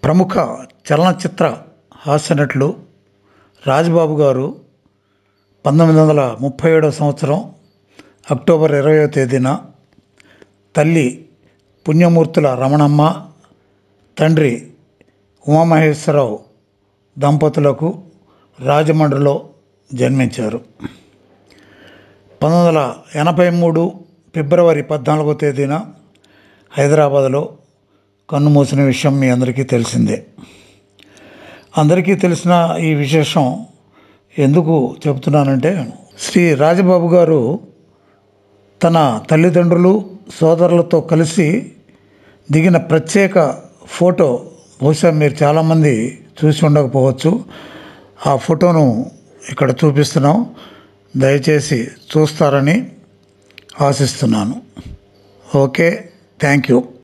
ప్రముఖ చలనచిత్ర హాస్యనటులు రాజబాబు గారు పంతొమ్మిది వందల ముప్పై ఏడవ సంవత్సరం అక్టోబర్ ఇరవయో తేదీన తల్లి పుణ్యమూర్తుల రమణమ్మ తండ్రి ఉమామహేశ్వరరావు దంపతులకు రాజమండ్రిలో జన్మించారు పంతొమ్మిది వందల ఎనభై మూడు ఫిబ్రవరి పద్నాలుగో తేదీన హైదరాబాద్లో కన్నుమూసిన విషయం మీ అందరికీ తెలిసిందే అందరికీ తెలిసిన ఈ విశేషం ఎందుకు చెబుతున్నానంటే శ్రీ రాజబాబు గారు తన తల్లిదండ్రులు సోదరులతో కలిసి దిగిన ప్రత్యేక ఫోటో బహుశా మీరు చాలామంది చూసి ఉండకపోవచ్చు ఆ ఫోటోను ఇక్కడ చూపిస్తున్నాం దయచేసి చూస్తారని ఆశిస్తున్నాను ఓకే థ్యాంక్ యూ